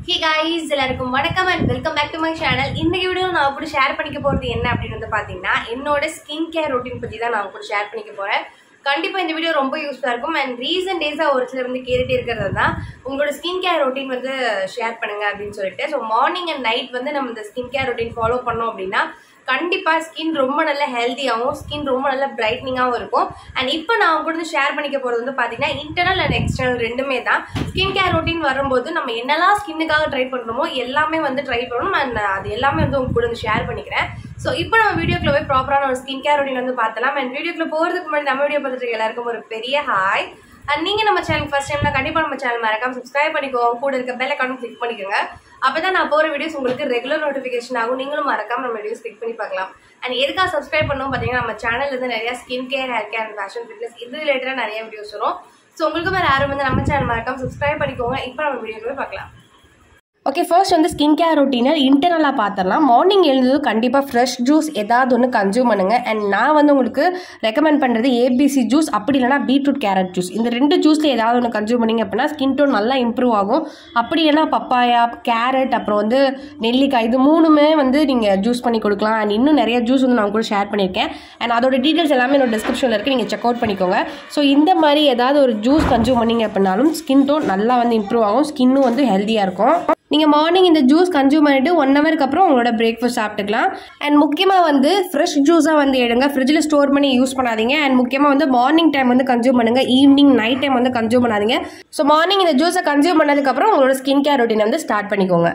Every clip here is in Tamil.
ஹே கைஸ் எல்லாருக்கும் வணக்கம் and welcome back to my channel இந்த வீடியோ நான் கூட ஷேர் பண்ணிக்க போகிறது என்ன அப்படின்னு வந்து பார்த்தீங்கன்னா என்னோட ஸ்கின் கேர் ரொட்டீன் பற்றி தான் நான் கூட ஷேர் பண்ணிக்க போகிறேன் கண்டிப்பாக இந்த வீடியோ ரொம்ப யூஸ்ஃபுல்லாக இருக்கும் அண்ட் ரீசன்ட் டேஸாக ஒரு சிலர் வந்து கேட்டுட்டே இருக்கிறது தான் உங்களோட ஸ்கின் கேர் ரொட்டீன் வந்து ஷேர் பண்ணுங்க அப்படின்னு சொல்லிட்டு ஸோ மார்னிங் அண்ட் நைட் வந்து நம்ம இந்த ஸ்கின் கேர் ரொட்டீன் ஃபாலோ பண்ணோம் அப்படின்னா கண்டிப்பாக ஸ்கின் ரொம்ப நல்ல ஹெல்த்தியாகவும் ஸ்கின் ரொம்ப நல்ல பிரைட்னிங்காகவும் இருக்கும் அண்ட் இப்போ நான் கூட வந்து ஷேர் பண்ணிக்க போகிறது வந்து பார்த்தீங்கன்னா இன்டர்னல் அண்ட் எக்ஸ்டர்னல் ரெண்டுமே தான் ஸ்கின் கேர் ரொட்டீன் வரும்போது நம்ம என்னெல்லாம் ஸ்கின்னுக்காக ட்ரை பண்ணுறோமோ எல்லாமே வந்து ட்ரை பண்ணணும் நான் அது எல்லாமே வந்து உங்க கூட வந்து ஷேர் பண்ணிக்கிறேன் ஸோ இப்போ நம்ம வீடியோக்குள்ள போய் ப்ராப்பரான ஒரு ஸ்கின் கேர் ரொட்டீன் வந்து பார்த்தலாம் அண்ட் வீடியோக்குள்ள போகிறதுக்கு முன்னாடி நம்ம வீடியோ பார்த்துட்டு இருக்க எல்லாருக்கும் ஒரு பெரிய ஹாய் அண்ட் நீங்கள் நம்ம சேனல் ஃபர்ஸ்ட் டைம்னா கண்டிப்பாக நம்ம சேனல் மறக்காம சப்ஸ்கிரைப் பண்ணிக்கோங்க கூட இருக்க பெல் அக்கௌண்ட் கிளிக் பண்ணிக்கோங்க அப்போ தான் நான் போகிற வீடியோஸ் உங்களுக்கு ரெகுலர் நோட்டிஃபிகேஷன் ஆகும் நீங்களும் மறக்காம நம்ம வீடியோஸ் கிளிக் பண்ணி பார்க்கலாம் அண்ட் எதுக்காக சப்ஸ்கிரைப் பண்ணோம் பார்த்தீங்கன்னா நம்ம சேனல்ல இருந்து நிறைய skin care hair care and fashion fitness இது ரிலேட்டடாக நிறைய வீடியோஸ் வரும் ஸோ உங்களுக்கு மேலே யாரும் வந்து நம்ம சேனல் மறக்காம சப்ஸ்கிரைப் பண்ணிக்கோங்க இப்போ நம்ம வீடியோ போய் பார்க்கலாம் ஓகே ஃபர்ஸ்ட் வந்து ஸ்கின் கேர் ரொட்டீனை இன்டர்னலாக பார்த்துடலாம் மார்னிங் எழுந்ததும் கண்டிப்பாக ஃப்ரெஷ் ஜூஸ் ஏதாவது ஒன்று கன்சியூம் பண்ணுங்க அண்ட் நான் வந்து உங்களுக்கு ரெக்கமெண்ட் பண்ணுறது ஏபிசி ஜூஸ் அப்படி இல்லைனா பீட்ரூட் கேரட் ஜூஸ் இந்த ரெண்டு ஜூஸில் ஏதாவது ஒன்று கன்சியூம் பண்ணிங்க அப்படின்னா ஸ்கின் டோன் நல்லா இம்ப்ரூவ் ஆகும் அப்படி இல்லைனா பப்பாயா கேரட் அப்புறம் வந்து நெல்லிக்காய் இது மூணுமே வந்து நீங்கள் ஜூஸ் பண்ணி கொடுக்கலாம் அண்ட் இன்னும் நிறைய ஜூஸ் வந்து நான் கூட ஷேர் பண்ணியிருக்கேன் அண்ட் அதோட டீட்டெயில்ஸ் எல்லாமே என்னோட டிஸ்கிரிப்ஷனில் இருக்குது நீங்கள் செக் அவுட் பண்ணிக்கோங்க ஸோ இந்த மாதிரி ஏதாவது ஒரு ஜூஸ் கன்சியூம் பண்ணிங்க அப்படின்னாலும் ஸ்கின் டோன் நல்லா வந்து இம்ப்ரூவ் ஆகும் ஸ்கின்னும் வந்து ஹெல்த்தியாக இருக்கும் நீங்கள் மார்னிங் இந்த ஜூஸ் கன்சியூம் பண்ணிட்டு ஒன் ஹவருக்கு அப்புறம் உங்களோட பிரேக்ஃபாஸ்ட் சாப்பிட்டுக்கலாம் அண்ட் முக்கியமாக வந்து ஃப்ரெஷ் ஜூஸாக வந்து எடுங்க ஃப்ரிட்ஜில் ஸ்டோர் பண்ணி யூஸ் பண்ணாதீங்க அண்ட் முக்கியமாக வந்து மார்னிங் டைம் வந்து கன்சியூம் பண்ணுங்க ஈவினிங் நைட் டைம் வந்து கன்சியூம் பண்ணாதீங்க ஸோ மார்னிங் இந்த ஜூஸை கன்சியூம் பண்ணதுக்கப்புறம் உங்களோட ஸ்கின் கேர் ரொட்டீன் வந்து ஸ்டார்ட் பண்ணிக்கோங்க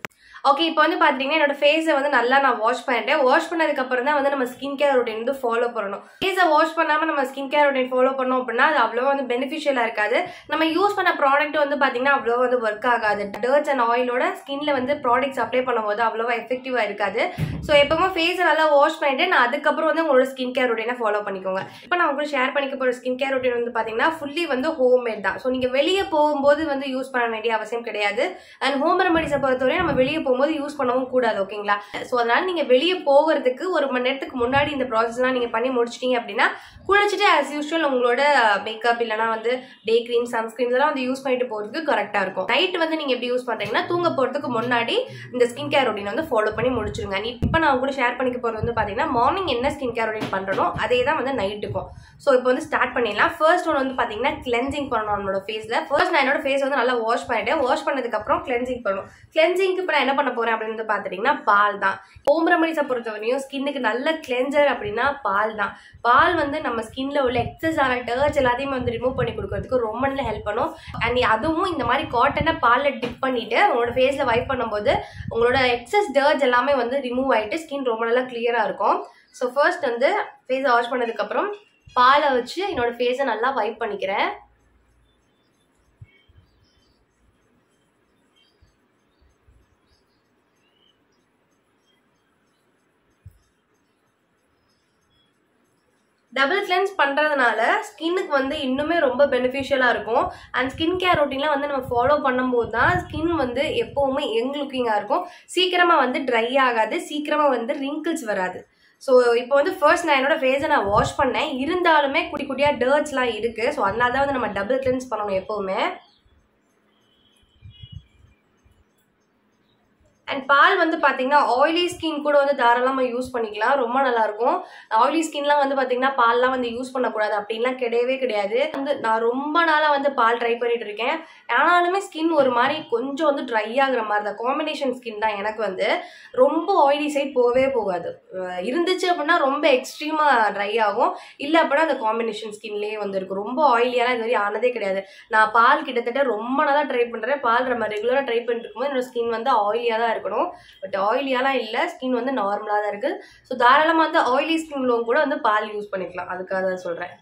ஓகே இப்போ வந்து பார்த்தீங்கன்னா என்னோட ஃபேஸை வந்து நல்லா நான் வாஷ் பண்ணிட்டேன் வாஷ் பண்ணதுக்கு அப்புறம் தான் வந்து நம்ம ஸ்கின் கேர் ரொட்டீன் வந்து ஃபாலோ பண்ணணும் ஃபேஸை வாஷ் பண்ணாமல் நம்ம ஸ்கின் கேர் ரொட்டீன் ஃபாலோ பண்ணோம் அப்படின்னா அது அவ்வளோ வந்து பெனிஃபிஷியலாக இருக்காது நம்ம யூஸ் பண்ண ப்ராடக்ட் வந்து பார்த்தீங்கன்னா அவ்வளோ வந்து ஒர்க் ஆகாது டர்ட்ஸ் அண்ட் ஆயிலோட ஸ்கின்ல வந்து ப்ராடக்ட்ஸ் அப்ளை பண்ணும்போது அவ்வளோவா எஃபெக்டிவாக இருக்காது ஸோ எப்பவுமே ஃபேஸை நல்லா வாஷ் பண்ணிட்டு நான் அதுக்கப்புறம் வந்து உங்களோட ஸ்கின் கேர் ரொட்டீனை ஃபாலோ பண்ணிக்கோங்க இப்போ நான் உங்களுக்கு ஷேர் பண்ணிக்க போகிற ஸ்கின் கேர் ரொட்டீன் வந்து பார்த்தீங்கன்னா ஃபுல்லி வந்து ஹோம் மேட் தான் ஸோ நீங்கள் வெளியே போகும்போது வந்து யூஸ் பண்ண வேண்டிய அவசியம் கிடையாது அண்ட் ஹோம் ரெமடிஸை பொறுத்தவரை நம்ம வெளியே போகும்போது யூஸ் பண்ணவும் கூடாது ஓகேங்களா ஸோ அதனால நீங்கள் வெளியே போகிறதுக்கு ஒரு மணி நேரத்துக்கு முன்னாடி இந்த ப்ராசஸ்லாம் நீங்கள் பண்ணி முடிச்சிட்டீங்க அப்படின்னா குளிச்சுட்டு ஆஸ் யூஸ்வல் உங்களோட மேக்கப் இல்லைனா வந்து டே க்ரீம் சன்ஸ்கிரீம் இதெல்லாம் வந்து யூஸ் பண்ணிட்டு போகிறதுக்கு கரெக்டாக இருக்கும் நைட் வந்து நீங்கள் எப்படி யூஸ் பண்ணுறீங்கன்னா தூங்க போகிறதுக்கு முன்னாடி இந்த ஸ்கின் கேர் ரொட்டீன் வந்து ஃபாலோ பண்ணி முடிச்சிருங்க நீ இப்போ நான் கூட ஷேர் பண்ணிக்க போகிறது வந்து பார்த்தீங்கன்னா மார்னிங் என்ன ஸ்கின் கேர் ரொட்டீன் பண்ணுறனோ அதே தான் வந்து நைட்டுக்கும் ஸோ இப்போ வந்து ஸ்டார்ட் பண்ணிடலாம் ஃபர்ஸ்ட் ஒன் வந்து பார்த்தீங்கன்னா கிளென்சிங் பண்ணணும் நம்மளோட ஃபேஸில் ஃபர்ஸ்ட் நான் என்னோட ஃபேஸ் வந்து நல்லா வாஷ் பண்ணிட்டேன் வாஷ் பண்ணதுக்கப்புறம் கிளென்சிங் பண்ணணும் கிளென்சிங்க்கு இப்போ நான் என்ன பண்ண போகிறேன் அப்படின்னு வந்து பார்த்துட்டிங்கன்னா பால் தான் ஹோம் ரெமடிஸை பொறுத்தவரையும் ஸ்கின்னுக்கு நல்ல கிளென்சர் அப்படின்னா பால் தான் பால் வந்து நம்ம ஸ்கின்ல உள்ள எக்ஸஸ் ஆன டர்ச் எல்லாத்தையுமே வந்து ரிமூவ் பண்ணி கொடுக்கறதுக்கு ரொம்ப நல்ல ஹெல்ப் பண்ணும் அண்ட் அதுவும் இந்த மாதிரி காட்டனை பாலில் டிப் பண்ணிட்டு உங்களோட ஃபேஸில் வைப் பண்ணும்போது உங்களோட எக்ஸஸ் டர்ச் எல்லாமே வந்து ரிமூவ் ஆகிட்டு ஸ்கின் ரொம்ப நல்லா கிளியராக இருக்கும் ஸோ ஃபர்ஸ்ட் வந்து ஃபேஸை வாஷ் பண்ணதுக்கப்புறம் பாலை வச்சு என்னோட ஃபேஸை நல்லா வைப் பண்ணிக்கிறேன் டபுள் கிளென்ஸ் பண்ணுறதுனால ஸ்கின்னுக்கு வந்து இன்னுமே ரொம்ப பெனிஃபிஷியலாக இருக்கும் அண்ட் ஸ்கின் கேர் ரொட்டீன்லாம் வந்து நம்ம ஃபாலோ பண்ணும்போது தான் ஸ்கின் வந்து எப்போவுமே யங் லுக்கிங்காக இருக்கும் சீக்கிரமாக வந்து ட்ரை ஆகாது சீக்கிரமாக வந்து ரிங்கிள்ஸ் வராது ஸோ இப்போ வந்து ஃபர்ஸ்ட் நான் என்னோட ஃபேஸை நான் வாஷ் பண்ணேன் இருந்தாலுமே குட்டி குட்டியாக டர்ட்ஸ்லாம் இருக்குது ஸோ அதனால தான் வந்து நம்ம டபுள் கிளென்ஸ் பண்ணணும் எப்போவுமே அண்ட் பால் வந்து பார்த்தீங்கன்னா ஆயிலி ஸ்கின் கூட வந்து தாராளமாக யூஸ் பண்ணிக்கலாம் ரொம்ப நல்லாயிருக்கும் ஆயிலி ஸ்கின்லாம் வந்து பார்த்தீங்கன்னா பால்லாம் வந்து யூஸ் பண்ணக்கூடாது அப்படின்லாம் கிடையவே கிடையாது வந்து நான் ரொம்ப நாளாக வந்து பால் ட்ரை பண்ணிட்டு இருக்கேன் ஆனாலுமே ஸ்கின் ஒரு மாதிரி கொஞ்சம் வந்து ட்ரை ஆகுற மாதிரி தான் காம்பினேஷன் ஸ்கின் தான் எனக்கு வந்து ரொம்ப ஆயிலி சைட் போகவே போகாது இருந்துச்சு அப்படின்னா ரொம்ப எக்ஸ்ட்ரீமாக ட்ரை ஆகும் இல்லை அப்படின்னா அந்த காம்பினேஷன் ஸ்கின்லேயே வந்து இருக்கும் ரொம்ப ஆயிலியாலாம் இது வரையும் ஆனதே கிடையாது நான் பால் கிட்டத்தட்ட ரொம்ப நாளாக ட்ரை பண்ணுறேன் பால் நம்ம ரெகுலராக ட்ரை பண்ணிட்டு இருக்கும்போது என்னோட ஸ்கின் வந்து ஆயிலியாக தான் இருக்கணும் பட் ஆயிலியாலாம் இல்லை ஸ்கின் வந்து நார்மலாக தான் இருக்குது ஸோ தாராளமாக வந்து ஆயிலி ஸ்கின் உள்ளவங்க கூட வந்து பால் யூஸ் பண்ணிக்கலாம் அதுக்காக தான் சொல்கிறேன்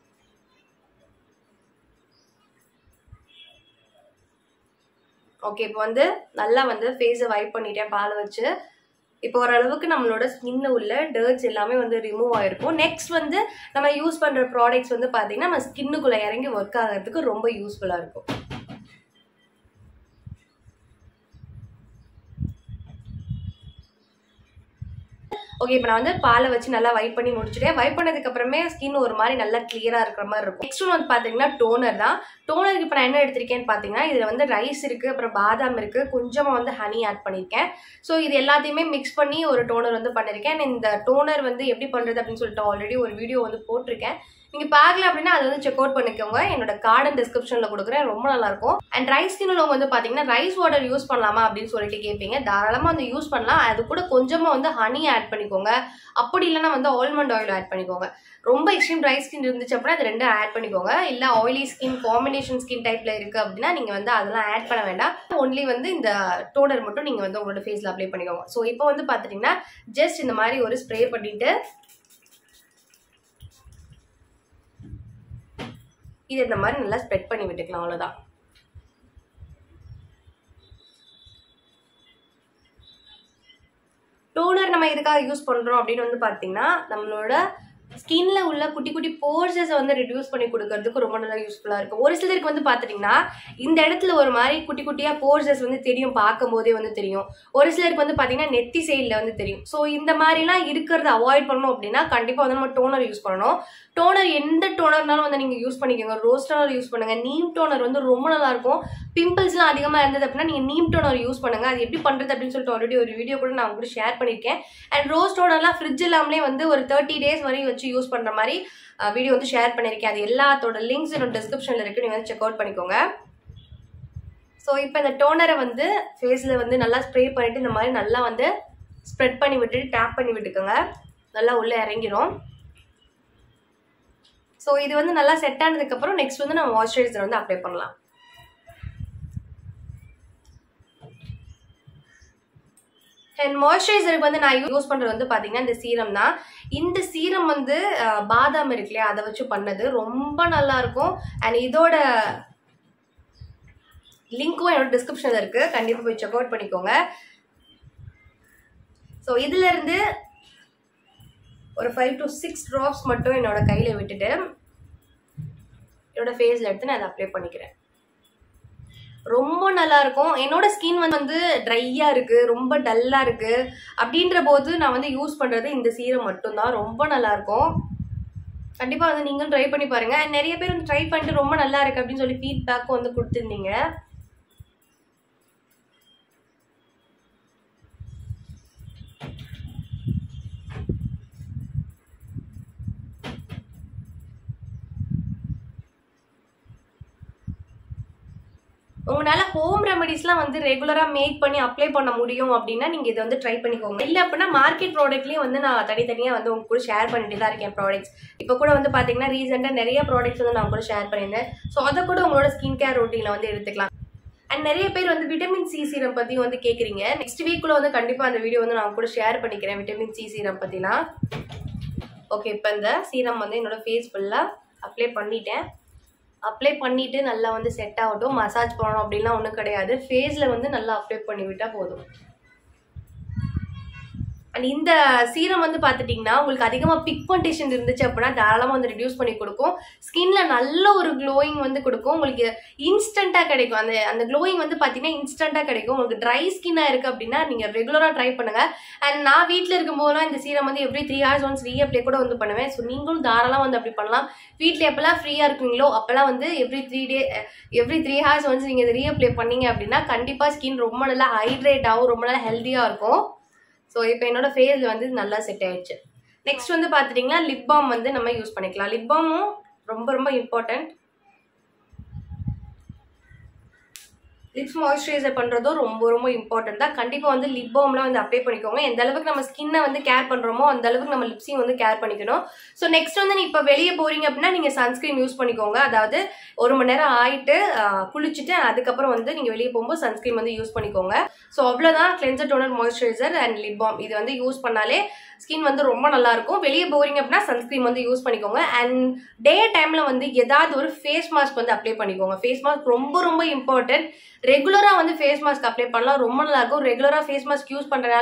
ஓகே இப்போ வந்து நல்லா வந்து ஃபேஸை வைப் பண்ணிட்டேன் பால் வச்சு இப்போ ஓரளவுக்கு நம்மளோட ஸ்கின்ல உள்ள டர்ட்ஸ் எல்லாமே வந்து ரிமூவ் ஆயிருக்கும் நெக்ஸ்ட் வந்து நம்ம யூஸ் பண்ணுற ப்ராடக்ட்ஸ் வந்து பார்த்தீங்கன்னா நம்ம ஸ்கின்னுக்குள்ளே இறங்கி ஒர்க் ஆகிறதுக்கு ரொம்ப யூஸ்ஃபுல்லாக இருக்கும் ஓகே இப்போ நான் வந்து பாலை வச்சு நல்லா வைப் பண்ணி முடிச்சுட்டேன் வைப் பண்ணதுக்கு அப்புறமே ஸ்கின் ஒரு மாதிரி நல்லா கிளியரா இருக்கிற மாதிரி இருக்கும் நெக்ஸ்ட் ஒன் வந்து பாத்தீங்கன்னா டோனர் தான் டோனருக்கு இப்போ நான் என்ன எடுத்திருக்கேன்னு பார்த்தீங்கன்னா இதில் வந்து ரைஸ் இருக்குது அப்புறம் பாதாம் இருக்குது கொஞ்சமாக வந்து ஹனி ஆட் பண்ணியிருக்கேன் ஸோ இது எல்லாத்தையுமே மிக்ஸ் பண்ணி ஒரு டோனர் வந்து பண்ணியிருக்கேன் And இந்த டோனர் வந்து எப்படி பண்ணுறது அப்படின்னு சொல்லிட்டு ஆல்ரெடி ஒரு வீடியோ வந்து போட்டிருக்கேன் நீங்கள் பார்க்கல அப்படின்னா அதை வந்து செக் அவுட் பண்ணிக்கோங்க என்னோட கார்டன் டிஸ்கிரிப்ஷனில் கொடுக்குறேன் ரொம்ப நல்லாயிருக்கும் அண்ட் ரைஸ் ஸ்கின் உள்ளவங்க வந்து பார்த்தீங்கன்னா ரைஸ் வாட்டர் யூஸ் பண்ணலாமா அப்படின்னு சொல்லிட்டு கேட்பீங்க தாராளமாக வந்து யூஸ் பண்ணலாம் அது கூட கொஞ்சமாக வந்து ஹனி ஆட் பண்ணிக்கோங்க அப்படி இல்லைன்னா வந்து ஆல்மண்ட் ஆயில் ஆட் பண்ணிக்கோங்க ரொம்ப எக்ஸ்ட்ரீம் ட்ரை ஸ்கின் இருந்துச்சு அப்படின்னா அது ரெண்டும் ஆட் பண்ணிக்கோங்க இல்லை ஆயிலி ஸ்கின் காம்பினேஷன் ஸ்கின் டைப்ல இருக்கு அப்படின்னா நீங்க வந்து அதெல்லாம் ஆட் பண்ண வேண்டாம் ஒன்லி வந்து இந்த டோனர் மட்டும் நீங்க வந்து உங்களோட ஃபேஸ்ல அப்ளை பண்ணிக்கோங்க ஸோ இப்போ வந்து பாத்துட்டீங்கன்னா ஜஸ்ட் இந்த மாதிரி ஒரு ஸ்ப்ரே பண்ணிட்டு இது இந்த மாதிரி நல்லா ஸ்ப்ரெட் பண்ணி விட்டுக்கலாம் அவ்வளவுதான் டோனர் நம்ம எதுக்காக யூஸ் பண்றோம் அப்படின்னு வந்து பாத்தீங்கன்னா நம்மளோட ஸ்கின்ல உள்ள குட்டி குட்டி போர்சஸை வந்து ரிடியூஸ் பண்ணி கொடுக்கறதுக்கு ரொம்ப நல்லா யூஸ்ஃபுல்லா இருக்கும் ஒரு சிலருக்கு வந்து பாத்துட்டீங்கன்னா இந்த இடத்துல ஒரு மாதிரி குட்டி குட்டியா போர்சஸ் வந்து தெரியும் பார்க்கும் போதே வந்து தெரியும் ஒரு சிலருக்கு வந்து பாத்தீங்கன்னா நெத்தி சைடில் வந்து தெரியும் ஸோ இந்த மாதிரிலாம் இருக்கிறத அவாய்ட் பண்ணணும் அப்படின்னா கண்டிப்பா வந்து நம்ம டோனர் யூஸ் பண்ணணும் டோனர் எந்த டோனர்னாலும் வந்து நீங்க யூஸ் பண்ணிக்கோங்க ரோஸ் டோனர் யூஸ் பண்ணுங்க நீம் டோனர் வந்து ரொம்ப நல்லா இருக்கும் பிம்பிள்ஸ்லாம் அதிகமா இருந்தது அப்படின்னா நீங்க நீம் டோனர் யூஸ் பண்ணுங்க அது எப்படி பண்றது அப்படின்னு சொல்லிட்டு ஆல்ரெடி ஒரு வீடியோ கூட நான் கூட ஷேர் பண்ணியிருக்கேன் அண்ட் ரோஸ் டோனர்லாம் ஃப்ரிட்ஜ் இல்லாமலே வந்து ஒரு தேர்ட்டி டேஸ் வரையும் வச்சு யூஸ் பண்ற மாதிரி வீடியோ வந்து ஷேர் பண்ணியிருக்கேன் அது எல்லாத்தோட லிங்க்ஸ் என்னோட டிஸ்கிரிப்ஷன்ல இருக்கு நீங்க வந்து செக் அவுட் பண்ணிக்கோங்க ஸோ இப்போ இந்த டோனரை வந்து ஃபேஸில் வந்து நல்லா ஸ்ப்ரே பண்ணிட்டு இந்த மாதிரி நல்லா வந்து ஸ்ப்ரெட் பண்ணி விட்டுட்டு டேப் பண்ணி விட்டுக்கோங்க நல்லா உள்ளே இறங்கிரும் ஸோ இது வந்து நல்லா செட் ஆனதுக்கப்புறம் நெக்ஸ்ட் வந்து நம்ம மாய்ஸ்சரைசர் வந்து அப்ளை பண்ணலாம் அண்ட் மாய்ஸ்சரைசருக்கு வந்து நான் யூஸ் பண்ணுறது வந்து பார்த்தீங்கன்னா இந்த சீரம் தான் இந்த சீரம் வந்து அஹ், பாதாம் இருக்கு இல்லையா அதை வச்சு பண்ணது ரொம்ப நல்லா இருக்கும் அண்ட் இதோட லிங்க்கும் என்னோட டிஸ்கிரிப்ஷனில் இருக்கு கண்டிப்பாக போய் செக் அவுட் பண்ணிக்கோங்க ஸோ இதுல இருந்து ஒரு ஃபைவ் டு சிக்ஸ் ட்ராப்ஸ் மட்டும் என்னோட கையில் விட்டுட்டு என்னோட ஃபேஸில் எடுத்து நான் அதை அப்ளை பண்ணிக்கிறேன் ரொம்ப நல்லா இருக்கும் என்னோட ஸ்கின் வந்து ட்ரையா இருக்கு ரொம்ப டல்லா இருக்கு அப்படின்ற போது நான் வந்து யூஸ் பண்றது இந்த சீரம் மட்டும்தான் ரொம்ப நல்லா இருக்கும் கண்டிப்பா வந்து நீங்களும் ட்ரை பண்ணி பாருங்க And நிறைய பேர் வந்து ட்ரை பண்ணிட்டு ரொம்ப நல்லா இருக்கு அப்படின்னு சொல்லி ஃபீட்பேக்கும் வந்து கொடுத்துருந்தீங்க உங்களால ஹோம் ரெமடிஸ்லாம் வந்து ரெகுலரா மேக் பண்ணி அப்ளை பண்ண முடியும் அப்படின்னா நீங்க இதை வந்து ட்ரை பண்ணிக்கோங்க இல்ல அப்படின்னா மார்க்கெட் ப்ராடக்ட்லயும் வந்து நான் தனித்தனியா வந்து உங்க கூட ஷேர் பண்ணிட்டு தான் இருக்கேன் ப்ராடக்ட்ஸ் இப்போ கூட வந்து பாத்தீங்கன்னா ரீசெண்டா நிறைய ப்ராடக்ட்ஸ் வந்து நான் கூட ஷேர் பண்ணியிருந்தேன் ஸோ அதை கூட உங்களோட ஸ்கின் கேர் ரொட்டீன்ல வந்து எடுத்துக்கலாம் அண்ட் நிறைய பேர் வந்து விட்டமின் சி சீரம் பத்தி வந்து கேக்குறீங்க நெக்ஸ்ட் வீக்குள்ள வந்து கண்டிப்பா அந்த வீடியோ வந்து நான் கூட ஷேர் பண்ணிக்கிறேன் விட்டமின் சி சீரம் பத்திலாம் ஓகே இப்போ இந்த சீரம் வந்து என்னோட ஃபேஸ் ஃபுல்லாக அப்ளை பண்ணிட்டேன் அப்ளை பண்ணிட்டு நல்லா வந்து செட் ஆகட்டும் மசாஜ் பண்ணணும் அப்படின்லாம் ஒன்றும் கிடையாது ஃபேஸில் வந்து நல்லா அப்ளை பண்ணி விட்டால் போதும் அண்ட் இந்த சீரம் வந்து பார்த்துட்டிங்கன்னா உங்களுக்கு அதிகமாக பிக்மெண்டேஷன் இருந்துச்சு அப்படின்னா தாராளமாக வந்து ரெடியூஸ் பண்ணி கொடுக்கும் ஸ்கின்ல நல்ல ஒரு க்ளோயிங் வந்து கொடுக்கும் உங்களுக்கு இன்ஸ்டண்ட்டாக கிடைக்கும் அந்த அந்த க்ளோயிங் வந்து பார்த்தீங்கன்னா இன்ஸ்டண்ட்டாக கிடைக்கும் உங்களுக்கு ட்ரை ஸ்கின்னாக இருக்குது அப்படின்னா நீங்கள் ரெகுலராக ட்ரை பண்ணுங்க அண்ட் நான் வீட்டில் இருக்கும்போதெல்லாம் இந்த சீரம் வந்து every three hours once reapply கூட வந்து பண்ணுவேன் ஸோ நீங்களும் தாராளமாக வந்து அப்படி பண்ணலாம் வீட்டில் எப்போல்லாம் ஃப்ரீயாக இருக்கீங்களோ அப்போல்லாம் வந்து every three day every three hours once நீங்கள் இதை ரீஅப்ளை பண்ணீங்க அப்படின்னா கண்டிப்பாக ஸ்கின் ரொம்ப நல்லா ஹைட்ரேட் ஆகும் ரொம்ப நல்லா ஹெல்த்தியாக இருக்கும் ஸோ இப்போ என்னோட ஃபேஸில் வந்து இது நல்லா செட் ஆயிடுச்சு நெக்ஸ்ட் வந்து பார்த்துட்டிங்கன்னா லிப் பாம் வந்து நம்ம யூஸ் பண்ணிக்கலாம் லிப் பாமும் ரொம்ப ரொம்ப இம்பார்ட்டன்ட் லிப்ஸ் மாய்ஸ்சரைசர் பண்ணுறதும் ரொம்ப ரொம்ப இம்பார்ட்டன்ட் தான் கண்டிப்பாக வந்து லிப் பாம்லாம் வந்து அப்ளை பண்ணிக்கோங்க எந்த அளவுக்கு நம்ம ஸ்கின்னை வந்து கேர் பண்ணுறோமோ அந்த அளவுக்கு நம்ம லிப்ஸையும் வந்து கேர் பண்ணிக்கணும் ஸோ நெக்ஸ்ட் வந்து நீ இப்போ வெளியே போறீங்க அப்படின்னா நீங்கள் சன்ஸ்கிரீன் யூஸ் பண்ணிக்கோங்க அதாவது ஒரு மணி நேரம் ஆயிட்டு ஆஹ், குளிச்சுட்டு அதுக்கப்புறம் வந்து நீங்கள் வெளியே போகும்போது சன்ஸ்கிரீன் வந்து யூஸ் பண்ணிக்கோங்க ஸோ அவ்வளோதான் cleanser toner moisturiser and lip balm இது வந்து யூஸ் பண்ணாலே ஸ்கின் வந்து ரொம்ப நல்லா இருக்கும் வெளியே போறீங்க அப்படின்னா சன்ஸ்கிரீன் வந்து யூஸ் பண்ணிக்கோங்க அண்ட் டே டைம்ல வந்து ஏதாவது ஒரு ஃபேஸ் மாஸ்க் வந்து அப்ளை பண்ணிக்கோங்க ஃபேஸ் மாஸ்க் ரொம்ப ரொம்ப இம்பார்ட்டன்ட் ரெகுலரா வந்து ஃபேஸ் மாஸ்க் அப்ளை பண்ணலாம் ரொம்ப நல்லா இருக்கும் ரெகுலரா ஃபேஸ் மாஸ்க் யூஸ் பண்றதுனால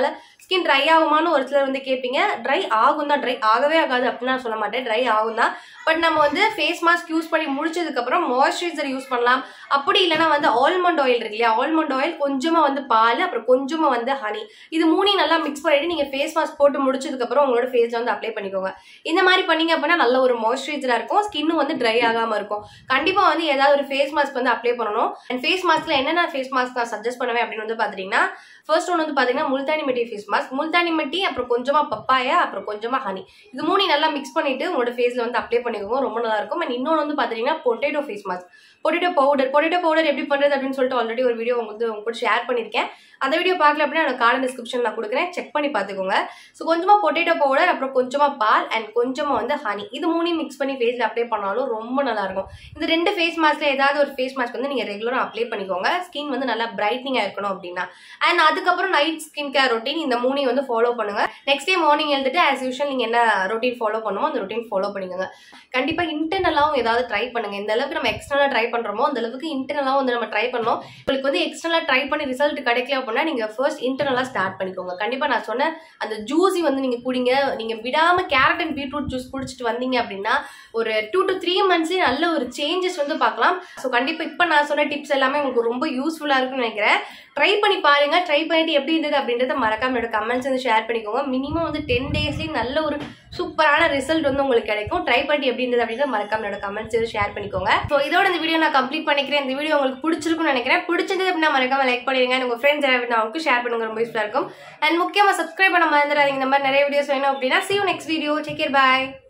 ஸ்கின் ட்ரை ஆகுமான்னு ஒரு சிலர் வந்து கேட்பீங்க ட்ரை ஆகும் தான் ட்ரை ஆகவே ஆகாது அப்படின்னு நான் சொல்ல மாட்டேன் ட்ரை ஆகும் தான் பட் நம்ம வந்து ஃபேஸ் மாஸ்க் யூஸ் பண்ணி முடிச்சதுக்கப்புறம் மாய்ஸ்சரைசர் யூஸ் பண்ணலாம் அப்படி இல்லைன்னா வந்து ஆல்மண்ட் ஆயில் இருக்கு இல்லையா ஆல்மண்ட் ஆயில் கொஞ்சமாக வந்து பால் அப்புறம் கொஞ்சமாக வந்து ஹனி இது மூணையும் நல்லா மிக்ஸ் பண்ணிட்டு நீங்கள் ஃபேஸ் மாஸ்க் போட்டு முடிச்சதுக்கப்புறம் உங்களோட ஃபேஸில் வந்து அப்ளை பண்ணிக்கோங்க இந்த மாதிரி பண்ணீங்க அப்படின்னா நல்ல ஒரு மாய்ஸ்சரைசராக இருக்கும் ஸ்கின்னும் வந்து ட்ரை ஆகாமல் இருக்கும் கண்டிப்பாக வந்து ஏதாவது ஒரு ஃபேஸ் மாஸ்க் வந்து அப்ளை பண்ணணும் அண்ட் ஃபேஸ் மாஸ்க்ல என்னென்ன ஃபேஸ் மாஸ்க் நான் சஜஸ்ட் பண்ணுவேன் அப்படின்னு வந்து பார்த்துட்டீங்கன்னா ஃபர்ஸ்ட் ஒன்று வந்து பார்த்தீங்கன்னா முல்தானி மெட்டி ஃபேஸ் மாஸ்க் முல்தானி மெட்டி அப்புறம் கொஞ்சமாக பப்பாயா அப்புறம் கொஞ்சமாக ஹனி இது மூணையும் நல்லா மிக்ஸ் பண்ணிட்டு உங்களோட ஃபேஸில் வந்து அப்ளை பண்ணிக்கோங்க ரொம்ப நல்லா இருக்கும் அண்ட் இன்னொன்று வந்து பார்த்தீங்கன்னா potato face mask potato powder potato powder எப்படி பண்ணுறது அப்படின்னு சொல்லிட்டு ஆல்ரெடி ஒரு வீடியோ உங்களுக்கு உங்க கூட ஷேர் பண்ணியிருக்கேன் அந்த வீடியோ பார்க்கல அப்படின்னா நான் கார்டு டிஸ்கிரிப்ஷன் நான் கொடுக்குறேன் செக் பண்ணி பார்த்துக்கோங்க ஸோ கொஞ்சமாக பொட்டேட்டோ பவுடர் அப்புறம் கொஞ்சமாக பால் அண்ட் கொஞ்சமாக வந்து ஹனி இது மூணையும் மிக்ஸ் பண்ணி ஃபேஸில் அப்ளை பண்ணாலும் ரொம்ப நல்லா இருக்கும் இந்த ரெண்டு ஃபேஸ் மாஸ்க்ல ஏதாவது ஒரு ஃபேஸ் மாஸ்க் வந்து நீங்கள் ரெகுலராக அப்ளை பண்ணிக்கோங்க ஸ்கின் வந்து நல்லா பிரைட்னிங்காக இருக்கணும் அப்படின்னா அண்ட் அதுக்கப்புறம் நைட் ஸ்கின் கேர் ரொட்டீன் இந்த மூணையும் வந்து ஃபாலோ பண்ணுங்க நெக்ஸ்ட் டே மார்னிங் எழுதிட்டு ஆஸ் யூஷுவல் நீங்கள் என்ன ரொட்டீன் ஃபாலோ பண்ணுமோ அந்த ரொட்டீன் ஃபாலோ பண்ணிக்கோங்க கண்டிப்பாக இன்டர்னலாகவும் ஏதாவது ட்ரை பண்ணுங்க இந்த அளவுக்கு நம்ம எக்ஸ்டர்னலாக ட்ரை பண்ணுறோமோ அந்த அளவுக்கு இன்டர்னலாகவும் வந்து நம்ம ட்ரை பண்ணோம் உங்களுக்கு வந்து எக்ஸ்டர்னலாக ட்ரை பண்ணி ரிசல்ட் கிடைக்கல அப்படின்னா நீங்கள் ஃபர்ஸ்ட் இன்டர்னலாக ஸ்டார்ட் பண்ணிக்கோங்க கண்டிப்பாக நான் சொன்ன அந்த ஜூஸி வந்து நீங்கள் குடிங்க நீங்கள் விடாமல் கேரட் அண்ட் பீட்ரூட் ஜூஸ் குடிச்சிட்டு வந்தீங்க அப்படின்னா ஒரு டூ டு த்ரீ மந்த்ஸ்லேயே நல்ல ஒரு சேஞ்சஸ் வந்து பார்க்கலாம் ஸோ கண்டிப்பாக இப்போ நான் சொன்ன டிப்ஸ் எல்லாமே உங்களுக்கு ரொம்ப யூஸ்ஃபுல்லாக இருக்கும்னு நினைக்கிறேன் ட்ரை பண்ணி பாருங்க ட்ரை பண்ணிட்டு எப்படி இருந்தது அப்படின்றத மறக்காம என்னோட கமெண்ட்ஸ் வந்து ஷேர் பண்ணிக்கோங்க மினிமம் வந்து டென் டேஸ்லேயே நல்ல ஒரு சூப்பரான ரிசல்ட் வந்து உங்களுக்கு கிடைக்கும் ட்ரை பண்ணி எப்படி இருந்தது அப்படின்றத மறக்காம என்னோட கமெண்ட்ஸ் வந்து ஷேர் பண்ணிக்கோங்க ஸோ இதோட இந்த வீடியோ நான் கம்ப்ளீட் பண்ணிக்கிறேன் இந்த வீடியோ உங்களுக்கு பிடிச்சிருக்கும்னு நினைக்கிறேன் பிடிச்சது அப்படின்னா மறக்காம லைக் பண்ணிடுங்க உங்க ஃப்ரெண்ட்ஸ் யாராவது அவங்களுக்கு ஷேர் பண்ணுங்க ரொம்ப யூஸ்ஃபுல்லாக இருக்கும் அண்ட் முக்கியமாக சப்ஸ்கிரைப் பண்ண மறந்துடாதீங்க இந்த மாதிரி நிறைய வீடியோஸ் வேணும் அப்படின்னா see you next video take care bye